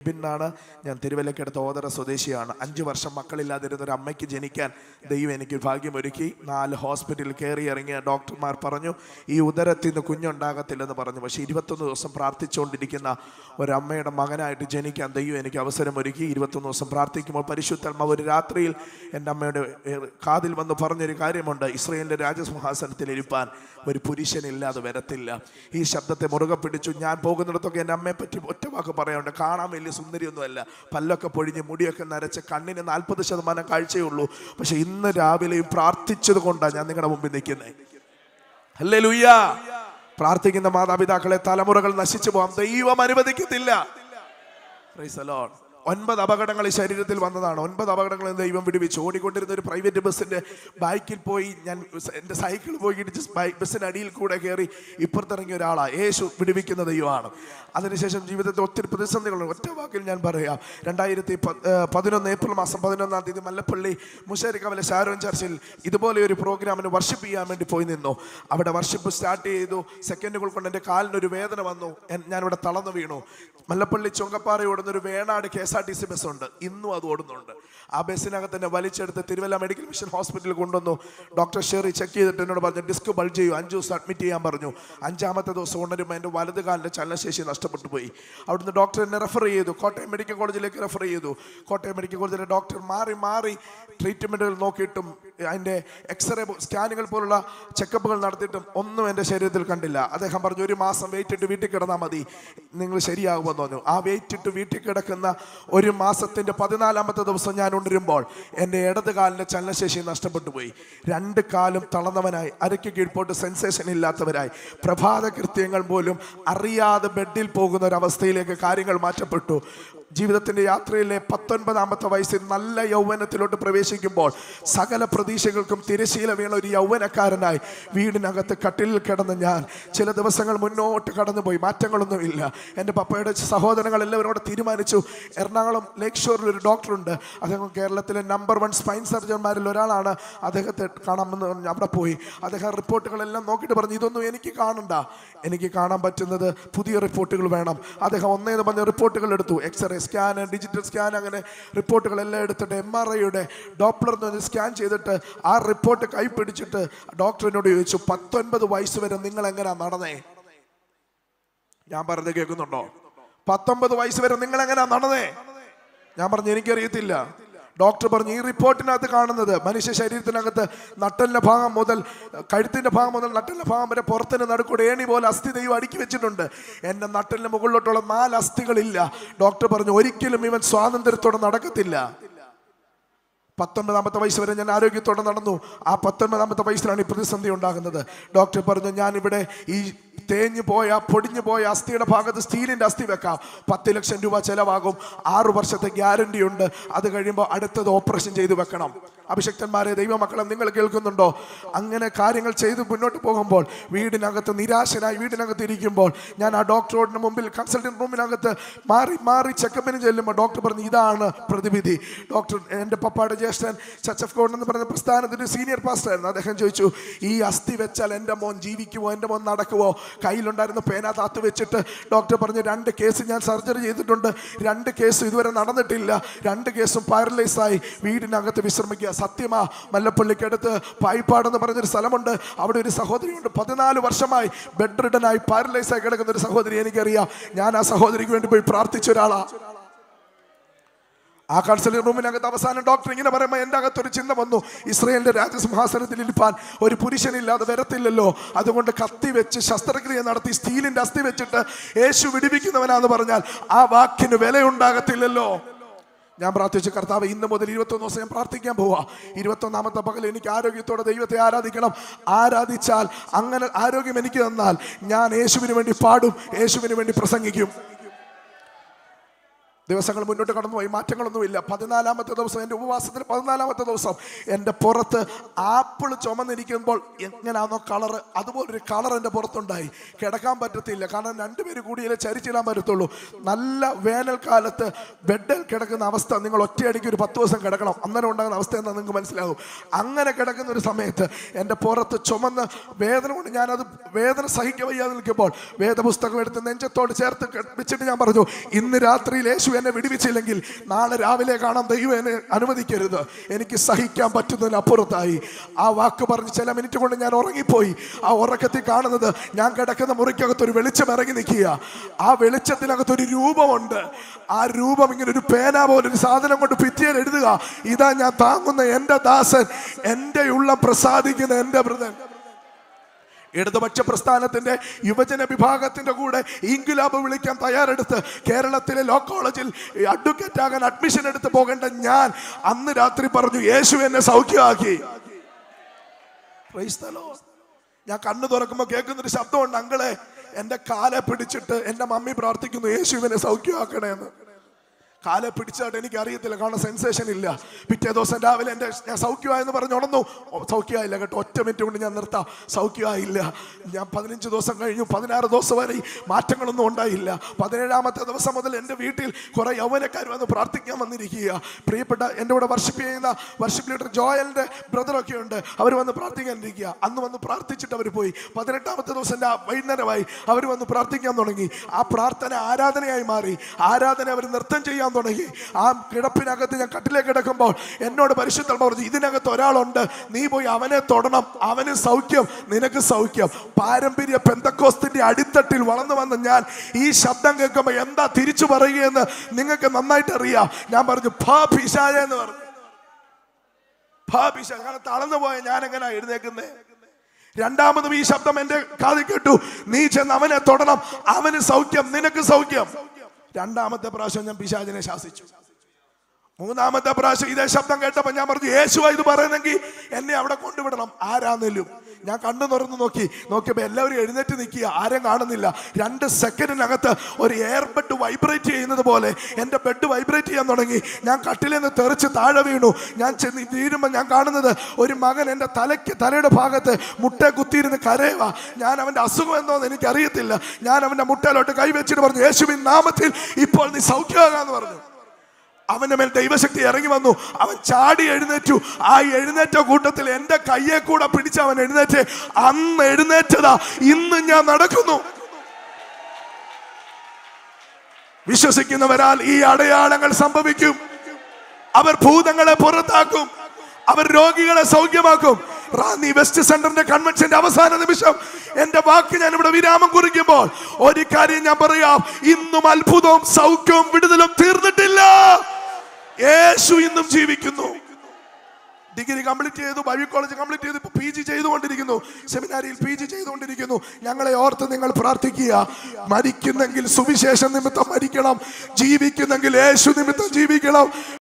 ബിന്നാണ് ഞാൻ തിരുവല്ലക്കടുത്ത ഓതറ സ്വദേശിയാണ് അഞ്ച് വർഷം മക്കളില്ലാതിരുന്ന ഒരു അമ്മയ്ക്ക് ജനിക്കാൻ ദൈവം എനിക്ക് ഭാഗ്യമൊരുക്കി നാല് ഹോസ്പിറ്റലിൽ കയറി ഇറങ്ങിയ ഡോക്ടർമാർ പറഞ്ഞു ഈ ഉദരത്തിൽ നിന്ന് കുഞ്ഞുണ്ടാകത്തില്ലെന്ന് പറഞ്ഞു പക്ഷേ ഇരുപത്തൊന്ന് ദിവസം പ്രാർത്ഥിച്ചുകൊണ്ടിരിക്കുന്ന ഒരമ്മയുടെ മകനായിട്ട് ജനിക്കാൻ ദൈവം എനിക്ക് അവസരമൊരുക്കി ഇരുപത്തൊന്ന് ദിവസം പ്രാർത്ഥിക്കുമ്പോൾ പരിശുദ്ധർമ്മ ഒരു രാത്രിയിൽ എൻ്റെ അമ്മയുടെ ഏഹ്, കാതിൽ വന്ന് പറഞ്ഞൊരു കാര്യമുണ്ട് ഇസ്രയേലിൻ്റെ രാജസിംഹാസനത്തിൽ ഇരിപ്പാൻ ഒരു പുരുഷനില്ലാതെ വരത്തില്ല ഈ ശബ്ദത്തെ മുറുകെ പിടിച്ചു ഞാൻ പോകുന്നിടത്തൊക്കെ എൻ്റെ അമ്മയെ പറ്റി ഒറ്റ വാക്ക് പറയാറുണ്ട് കാണാൻ വലിയ സുന്ദരിയൊന്നുമല്ല പല്ലൊക്കെ പൊഴിഞ്ഞ് മുടിയൊക്കെ നരച്ച് കണ്ണിന് നാൽപ്പത് ശതമാനം കാഴ്ചയേ ഉള്ളൂ പക്ഷെ ഇന്ന് രാവിലെയും പ്രാർത്ഥിച്ചത് കൊണ്ടാണ് ഞാൻ നിങ്ങളുടെ മുമ്പിൽ നിൽക്കുന്നത് അല്ലേ പ്രാർത്ഥിക്കുന്ന മാതാപിതാക്കളെ തലമുറകൾ നശിച്ചു പോകാം ദൈവം അനുവദിക്കത്തില്ല Praise the Lord. ഒൻപത് അപകടങ്ങൾ ഈ ശരീരത്തിൽ വന്നതാണ് ഒൻപത് അപകടങ്ങൾ ദൈവം വിടുവിച്ചു ഓടിക്കൊണ്ടിരുന്ന ഒരു പ്രൈവറ്റ് ബസ്സിന്റെ ബൈക്കിൽ പോയി ഞാൻ എൻ്റെ സൈക്കിൾ പോയി ഇടിച്ച് ബൈ- ബസ്സിന്റെ അടിയിൽ കൂടെ കയറി ഇപ്പുറത്തിറങ്ങിയ ഒരാളാണ് യേശു വിടുവിക്കുന്ന ദൈവമാണ് അതിനുശേഷം ജീവിതത്തിൽ ഒത്തിരി പ്രതിസന്ധികളുണ്ട് ഒറ്റ വാക്കിൽ ഞാൻ പറയാം രണ്ടായിരത്തി പ- ഏഹ് പതിനൊന്ന് ഏപ്രിൽ മാസം പതിനൊന്നാം തീയതി മല്ലപ്പള്ളി മുശേരിക്കവലെ ഷാരോൻ ചർച്ചിൽ ഇതുപോലെ ഒരു പ്രോഗ്രാമിന് വർഷിപ്പ് ചെയ്യാൻ വേണ്ടി പോയി നിന്നു അവിടെ വർഷിപ്പ് സ്റ്റാർട്ട് ചെയ്തു സെക്കൻഡുകൾ കൊണ്ട് എൻ്റെ കാലിനൊരു വേദന വന്നു എൻ- ഞാനിവിടെ തളർന്നു വീണു മല്ലപ്പള്ളി ചുങ്കപ്പാറ ഓടുന്ന ഒരു Venad K S R T C ബസ്സുണ്ട് ഇന്നും അത് ഓടുന്നുണ്ട് ആ ബസ്സിനകത്ത് തന്നെ വലിച്ചെടുത്ത് തിരുവല്ല മെഡിക്കൽ മിഷൻ ഹോസ്പിറ്റലിൽ കൊണ്ടുവന്നു ഡോക്ടർ ഷെറി ചെക്ക് ചെയ്തിട്ട് എന്നോട് പറഞ്ഞു ഡിസ്ക് ബൾജ് ചെയ്യൂ അഞ്ച് ദിവസം അഡ്മിറ്റ് ചെയ്യാൻ പറഞ്ഞു അഞ്ചാമത്തെ ദിവസം ഉണരുമ്പോൾ എൻ്റെ വലത് കാലിൻ്റെ ചലനശേഷി നഷ്ടപ്പെട്ടു പോയി അവിടുന്ന് ഡോക്ടർ എന്നെ റെഫർ ചെയ്തു കോട്ടയം മെഡിക്കൽ കോളേജിലേക്ക് റെഫർ ചെയ്തു കോട്ടയം മെഡിക്കൽ കോളേജിലെ ഡോക്ടർ മാറി മാറി ട്രീറ്റ്മെൻറ്റുകൾ നോക്കിയിട്ടും അതിൻ്റെ എക്സ്റേ സ്കാനുകൾ പോലുള്ള ചെക്കപ്പുകൾ നടത്തിയിട്ടും ഒന്നും എൻ്റെ ശരീരത്തിൽ കണ്ടില്ല അദ്ദേഹം പറഞ്ഞു ഒരു മാസം വെയിറ്റ് ഇട്ട് വീട്ടിൽ കിടന്നാൽ മതി നിങ്ങൾ ശരിയാകുമെന്ന് പറഞ്ഞു ആ വെയിറ്റ് ഇട്ട് വീട്ടിൽ കിടക്കുന്ന ഒരു മാസത്തിൻ്റെ പതിനാലാമത്തെ ദിവസം ഞാൻ ഉണരുമ്പോൾ എൻ്റെ ഇടത് കാലിൻ്റെ ചലനശേഷി നഷ്ടപ്പെട്ടു പോയി രണ്ട് കാലും തളർന്നവനായി അരയ്ക്ക് കീഴ്പോട്ട് സെൻസേഷൻ ഇല്ലാത്തവരായി പ്രഭാത കൃത്യങ്ങൾ പോലും അറിയാതെ ബെഡിൽ പോകുന്ന ഒരവസ്ഥയിലേക്ക് കാര്യങ്ങൾ മാറ്റപ്പെട്ടു ജീവിതത്തിന്റെ യാത്രയിലെ പത്തൊൻപതാമത്തെ വയസ്സിൽ നല്ല യൗവനത്തിലോട്ട് പ്രവേശിക്കുമ്പോൾ സകല പ്രതീക്ഷകൾക്കും തിരശീല വീണ ഒരു യൗവനക്കാരനായി വീടിനകത്ത് കട്ടിലിൽ കിടന്ന് ഞാൻ ചില ദിവസങ്ങൾ മുന്നോട്ട് കടന്നുപോയി മാറ്റങ്ങളൊന്നുമില്ല എൻ്റെ പപ്പയുടെ സഹോദരങ്ങൾ എല്ലാവരും കൂടെ തീരുമാനിച്ചു എറണാകുളം ലേക്ക് ഷോറിൽ ഒരു ഡോക്ടറുണ്ട് അദ്ദേഹം കേരളത്തിലെ നമ്പർ വൺ സ്പൈൻ സർജന്മാരിൽ ഒരാളാണ് അദ്ദേഹത്തെ കാണാമെന്ന് പറഞ്ഞ് അവിടെ പോയി അദ്ദേഹം റിപ്പോർട്ടുകളെല്ലാം നോക്കിയിട്ട് പറഞ്ഞു ഇതൊന്നും എനിക്ക് കാണണ്ട എനിക്ക് കാണാൻ പറ്റുന്നത് പുതിയ റിപ്പോർട്ടുകൾ വേണം അദ്ദേഹം ഒന്നേന്ന് പറഞ്ഞ റിപ്പോർട്ടുകൾ എടുത്തു എക്സ്റേ സ്കാൻ ഡിജിറ്റൽ സ്കാൻ അങ്ങനെ റിപ്പോർട്ടുകളെല്ലാം എടുത്തിട്ട് എം ആർ ഐയുടെ ഡോപ്ലർ എന്ന് പറഞ്ഞ് സ്കാൻ ചെയ്തിട്ട് ആ റിപ്പോർട്ട് കൈ പിടിച്ചിട്ട് ഡോക്ടറിനോട് ചോദിച്ചു പത്തൊൻപത് വയസ്സ് വരെ നിങ്ങൾ എങ്ങനെയാ നടന്നേ ഞാൻ പറഞ്ഞത് കേൾക്കുന്നുണ്ടോ പത്തൊമ്പത് വയസ്സ് വരെ നിങ്ങൾ എങ്ങനെയാ നടന്നേ ഞാൻ പറഞ്ഞു എനിക്കറിയത്തില്ല ഡോക്ടർ പറഞ്ഞു ഈ റിപ്പോർട്ടിനകത്ത് കാണുന്നത് മനുഷ്യ ശരീരത്തിനകത്ത് നട്ടലിന്റെ ഭാഗം മുതൽ കഴുത്തിന്റെ ഭാഗം മുതൽ നട്ടലിന്റെ ഭാഗം വരെ പുറത്തിന് നടുക്കൂടെ ഏണി പോലെ അസ്ഥി ദൈവം അടുക്കി വെച്ചിട്ടുണ്ട് എൻ്റെ നട്ടലിന് മുകളിലോട്ടുള്ള നാല് അസ്ഥികളില്ല ഡോക്ടർ പറഞ്ഞു ഒരിക്കലും ഇവൻ സ്വാതന്ത്ര്യത്തോടെ നടക്കത്തില്ല പത്തൊൻപതാമത്തെ വയസ്സ് വരെ ഞാൻ ആരോഗ്യത്തോടെ നടന്നു ആ പത്തൊൻപതാമത്തെ വയസ്സിലാണ് ഈ പ്രതിസന്ധി ഉണ്ടാകുന്നത് ഡോക്ടർ പറഞ്ഞു ഞാൻ ഇവിടെ ഈ തേഞ്ഞു പോയ പൊടിഞ്ഞു പോയ അസ്ഥിയുടെ ഭാഗത്ത് സ്റ്റീലിന്റെ അസ്ഥി വെക്കാം പത്ത് ലക്ഷം രൂപ ചെലവാകും ആറു വർഷത്തെ ഗ്യാരണ്ടി ഉണ്ട് അത് കഴിയുമ്പോൾ അടുത്തത് ഓപ്പറേഷൻ ചെയ്ത് വെക്കണം അഭിഷക്തന്മാരെ ദൈവമക്കളെ നിങ്ങൾ കേൾക്കുന്നുണ്ടോ അങ്ങനെ കാര്യങ്ങൾ ചെയ്ത് മുന്നോട്ട് പോകുമ്പോൾ വീടിനകത്ത് നിരാശനായി വീടിനകത്ത് ഇരിക്കുമ്പോൾ ഞാൻ ആ ഡോക്ടറോടിന് മുമ്പിൽ കൺസൾട്ടന്റ് റൂമിനകത്ത് മാറി മാറി ചെക്കപ്പിന് ചെല്ലുമ്പോൾ ഡോക്ടർ പറഞ്ഞു ഇതാണ് പ്രതിവിധി ഡോക്ടർ എൻ്റെ പപ്പയുടെ ജ്യേഷ്ഠൻ ചർച്ച് ഓഫ് ഗോഡ് എന്ന് പറഞ്ഞ പ്രസ്ഥാനത്തിൻ്റെ സീനിയർ പാസ്റ്റർ ആയിരുന്നു അദ്ദേഹം ചോദിച്ചു ഈ അസ്ഥി വെച്ചാൽ എൻ്റെ മോൻ ജീവിക്കുമോ എൻ്റെ മോൻ നടക്കുമോ കയ്യിലുണ്ടായിരുന്ന പേന താത്ത് വെച്ചിട്ട് ഡോക്ടർ പറഞ്ഞു രണ്ട് കേസ് ഞാൻ സർജറി ചെയ്തിട്ടുണ്ട് രണ്ട് കേസ് ഇതുവരെ നടന്നിട്ടില്ല രണ്ട് കേസും പാരലൈസ് ആയി വീടിനകത്ത് വിശ്രമിക്കുക സത്യമാ മല്ലപ്പള്ളിക്കടുത്ത് പായിപ്പാടെന്ന് പറഞ്ഞൊരു സ്ഥലമുണ്ട് അവിടെ ഒരു സഹോദരിയുണ്ട് പതിനാല് വർഷമായി ബെഡ് റിഡനായി പാരലൈസ് ആയി കിടക്കുന്ന ഒരു സഹോദരി എനിക്കറിയാം ഞാൻ ആ സഹോദരിക്ക് വേണ്ടി പോയി പ്രാർത്ഥിച്ച ഒരാളാ ആ കൺസലിംഗ് റൂമിനകത്ത് അവസാനം ഡോക്ടർ ഇങ്ങനെ പറയുമ്പോൾ എൻ്റെ അകത്തൊരു ചിന്ത വന്നു ഇസ്രയേലിന്റെ രാജസിംഹാസനത്തിൽ ഇരിപ്പാൻ ഒരു പുരുഷനില്ലാതെ വരത്തില്ലല്ലോ അതുകൊണ്ട് കത്തി വെച്ച് ശസ്ത്രക്രിയ നടത്തി സ്റ്റീലിന്റെ അസ്ഥി വെച്ചിട്ട് യേശു വിടിവിക്കുന്നവനാന്ന് പറഞ്ഞാൽ ആ വാക്കിന് വിലയുണ്ടാകത്തില്ലല്ലോ ഞാൻ പ്രാർത്ഥിച്ചു കർത്താവ് ഇന്ന് മുതൽ ഇരുപത്തൊന്ന് ദിവസം ഞാൻ പ്രാർത്ഥിക്കാൻ പോവാ ഇരുപത്തൊന്നാമത്തെ പകൽ എനിക്ക് ആരോഗ്യത്തോടെ ദൈവത്തെ ആരാധിക്കണം ആരാധിച്ചാൽ അങ്ങനെ ആരോഗ്യം എനിക്ക് തന്നാൽ ഞാൻ യേശുവിന് വേണ്ടി പാടും യേശുവിന് വേണ്ടി പ്രസംഗിക്കും ദിവസങ്ങൾ മുന്നോട്ട് കടന്നുപോയി മാറ്റങ്ങളൊന്നുമില്ല പതിനാലാമത്തെ ദിവസം എൻ്റെ ഉപവാസത്തിന് പതിനാലാമത്തെ ദിവസം എൻ്റെ പുറത്ത് ആപ്പിൾ ചുമന്നിരിക്കുമ്പോൾ എങ്ങനെയാണോ കളറ് അതുപോലൊരു കളർ എൻ്റെ പുറത്തുണ്ടായി കിടക്കാൻ പറ്റത്തില്ല കാരണം രണ്ടുപേര് കൂടിയല്ലേ ചരിച്ചിടാൻ പറ്റത്തുള്ളൂ നല്ല വേനൽക്കാലത്ത് ബെഡിൽ കിടക്കുന്ന അവസ്ഥ നിങ്ങൾ ഒറ്റയടിക്ക് ഒരു പത്ത് ദിവസം കിടക്കണം അന്നേരം ഉണ്ടാകുന്ന അവസ്ഥ എന്താ നിങ്ങൾക്ക് മനസ്സിലാകും അങ്ങനെ കിടക്കുന്ന ഒരു സമയത്ത് എൻ്റെ പുറത്ത് ചുമന്ന് വേദന കൊണ്ട് ഞാനത് വേദന സഹിக்க വയ്യാതെ നിൽക്കുമ്പോൾ വേദപുസ്തകം എടുത്ത് നെഞ്ചത്തോട് ചേർത്ത് കെ- വെച്ചിട്ട് ഞാൻ പറഞ്ഞു ഇന്ന് രാത്രിയിൽ യേശു എന്നെ വിടുവിച്ചില്ലെങ്കിൽ നാളെ രാവിലെ കാണാൻ ദൈവം എന്നെ അനുവദിക്കരുത് എനിക്ക് സഹിക്കാൻ പറ്റുന്നതിനപ്പുറത്തായി ആ വാക്ക് പറഞ്ഞ് ചില മിനിറ്റ് കൊണ്ട് ഞാൻ ഉറങ്ങിപ്പോയി ആ ഉറക്കത്തിൽ കാണുന്നത് ഞാൻ കിടക്കുന്ന മുറിക്കകത്ത് ഒരു വെളിച്ചം ഇറങ്ങി നിൽക്കുക ആ വെളിച്ചത്തിനകത്ത് ഒരു രൂപമുണ്ട് ആ രൂപം ഇങ്ങനെ ഒരു പേന പോലെ ഒരു സാധനം കൊണ്ട് ഭിത്തിയിൽ എഴുതുക ഇതാ ഞാൻ താങ്ങുന്ന എൻ്റെ ദാസൻ എൻ്റെ ഉള്ളം പ്രസാദിക്കുന്ന എൻ്റെ ബ്രദൻ ഇടതുപക്ഷ പ്രസ്ഥാനത്തിന്റെ യുവജന വിഭാഗത്തിന്റെ കൂടെ ഇൻകുലാബ് വിളിക്കാൻ തയ്യാറെടുത്ത് കേരളത്തിലെ ലോ കോളേജിൽ അഡ്വക്കേറ്റ് ആകാൻ അഡ്മിഷൻ എടുത്ത് പോകേണ്ട ഞാൻ അന്ന് രാത്രി പറഞ്ഞു യേശു എന്നെ സൗഖ്യമാക്കി Praise the Lord. ഞാൻ കണ്ണു തുറക്കുമ്പോൾ കേൾക്കുന്നൊരു ശബ്ദമുണ്ട് അങ്കളെ എന്റെ കാലെ പിടിച്ചിട്ട് എന്റെ മമ്മി പ്രാർത്ഥിക്കുന്നു യേശു ഇവനെ സൗഖ്യമാക്കണേ എന്ന് കാലെ പിടിച്ചായിട്ട് എനിക്ക് അറിയത്തില്ല കാരണം സെൻസേഷൻ ഇല്ല പിറ്റേ ദിവസം രാവിലെ എൻ്റെ ഞാൻ സൗഖ്യമായെന്ന് പറഞ്ഞ് ഉണർന്നു ഓ, സൗഖ്യമായില്ല കേട്ടോ ഒറ്റ മിനിറ്റ് കൊണ്ട് ഞാൻ നിർത്താം സൗഖ്യമായില്ല ഞാൻ പതിനഞ്ച് ദിവസം കഴിഞ്ഞു പതിനാറ് ദിവസം വരെ ഈ മാറ്റങ്ങളൊന്നും ഉണ്ടായില്ല പതിനേഴാമത്തെ ദിവസം മുതൽ എൻ്റെ വീട്ടിൽ കുറെ യൗവനക്കാർ വന്ന് പ്രാർത്ഥിക്കാൻ വന്നിരിക്കുക പ്രിയപ്പെട്ട എൻ്റെ കൂടെ വർഷിപ്പ് ചെയ്യുന്ന വർഷിപ്പ് ലീഡർ ജോയലിൻ്റെ ബ്രദറൊക്കെ ഉണ്ട് അവർ വന്ന് പ്രാർത്ഥിക്കാൻ ഇരിക്കുക അന്ന് വന്ന് പ്രാർത്ഥിച്ചിട്ട് അവർ പോയി പതിനെട്ടാമത്തെ ദിവസം രാ- വൈകുന്നേരമായി അവർ വന്ന് പ്രാർത്ഥിക്കാൻ തുടങ്ങി ആ പ്രാർത്ഥന ആരാധനയായി മാറി ആരാധന അവർ നൃത്തം ചെയ്യാൻ തുടങ്ങി ആ കിടപ്പിനകത്ത് ഞാൻ കട്ടിലേക്ക് കിടക്കുമ്പോൾ എന്നോട് പരിശുദ്ധ പറഞ്ഞു ഇതിനകത്ത് ഒരാളുണ്ട് നീ പോയി അവനെ തൊടണം അവന് സൗഖ്യം നിനക്ക് സൗഖ്യം പാരമ്പര്യ പെന്തക്കോസ്തിന്റെ അടിത്തട്ടിൽ വളർന്നു വന്ന ഞാൻ ഈ ശബ്ദം കേൾക്കുമ്പോൾ എന്താ തിരിച്ചു പറയുകയെന്ന് നിങ്ങൾക്ക് നന്നായിട്ട് അറിയാം ഞാൻ പറഞ്ഞു ഫാ പിശാച എന്ന് പറഞ്ഞു ഫാ പിശാച കാരണം തളർന്നു പോയ ഞാൻ എങ്ങനെയാ എഴുന്നേക്കുന്നേ രണ്ടാമതും ഈ ശബ്ദം എന്റെ കാതിൽ കേട്ടു നീ ചെന്ന് അവനെ തൊടണം അവന് സൗഖ്യം നിനക്ക് സൗഖ്യം രണ്ടാമത്തെ പ്രാവശ്യം ഞാൻ പിശാചിനെ ശാസിച്ചു മൂന്നാമത്തെ പ്രാവശ്യം ഇതേ ശബ്ദം കേട്ടപ്പോ ഞാൻ പറഞ്ഞു യേശുവാ ഇത് പറയുന്നെങ്കിൽ എന്നെ അവിടെ കൊണ്ടുവിടണം ആരാന്നേലും ഞാൻ കണ്ണു തുറന്നു നോക്കി നോക്കിയപ്പോ എല്ലാവരും എഴുന്നേറ്റ് നിൽക്കുക ആരും കാണുന്നില്ല രണ്ട് സെക്കൻഡിനകത്ത് ഒരു എയർ ബെഡ് വൈബ്രേറ്റ് ചെയ്യുന്നത് പോലെ എൻ്റെ ബെഡ് വൈബ്രേറ്റ് ചെയ്യാൻ തുടങ്ങി ഞാൻ കട്ടിലിൽ നിന്ന് തെറിച്ച് താഴെ വീണു ഞാൻ ചെന്ന് വീഴുമ്പോൾ ഞാൻ കാണുന്നത് ഒരു മകൻ എൻ്റെ തലയ്ക്ക് തലയുടെ ഭാഗത്ത് മുട്ട കുത്തിയിരുന്ന് കരയുക ഞാൻ അവൻ്റെ അസുഖം എന്തോന്ന് എനിക്കറിയത്തില്ല ഞാൻ അവൻ്റെ മുട്ടയിലോട്ട് കൈവച്ചിട്ട് പറഞ്ഞു യേശുവിൻ നാമത്തിൽ ഇപ്പോൾ നീ സൗഖ്യമാകാന്ന് പറഞ്ഞു അവന്റെ മേൽ ദൈവശക്തി ഇറങ്ങി വന്നു അവൻ ചാടി എഴുന്നേറ്റു ആ എഴുന്നേറ്റ കൂട്ടത്തിൽ എന്റെ കയ്യെ കൂടെ പിടിച്ച് അവൻ എഴുന്നേറ്റ് അന്ന് എഴുന്നേറ്റതാ ഇന്ന് ഞാൻ നടക്കുന്നു വിശ്വസിക്കുന്നവരാൽ ഈ അടയാളങ്ങൾ സംഭവിക്കും അവർ ഭൂതങ്ങളെ പുറത്താക്കും അവർ രോഗികളെ സൗഖ്യമാക്കും റാന്നി വെസ്റ്റ് സെന്ററിന്റെ കൺവെൻഷന്റെ അവസാന നിമിഷം എന്റെ വാക്ക് ഞാൻ ഇവിടെ വിരാമം കുറിക്കുമ്പോൾ ഒരു കാര്യം ഞാൻ പറയാം ഇന്നും അത്ഭുതവും സൗഖ്യവും വിടുതലും തീർന്നിട്ടില്ല യേശു ഇന്നും ജീവിക്കുന്നു ഡിഗ്രി കംപ്ലീറ്റ് ചെയ്തു ബൈബിൾ കോളേജ് കംപ്ലീറ്റ് ചെയ്തു ഇപ്പൊ പി ജി ചെയ്തുകൊണ്ടിരിക്കുന്നു സെമിനാരിയിൽ പി ജി ചെയ്തുകൊണ്ടിരിക്കുന്നു ഞങ്ങളെ ഓർത്ത് നിങ്ങൾ പ്രാർത്ഥിക്കുക മരിക്കുന്നെങ്കിൽ സുവിശേഷം നിമിത്തം മരിക്കണം ജീവിക്കുന്നെങ്കിൽ യേശു നിമിത്തം ജീവിക്കണം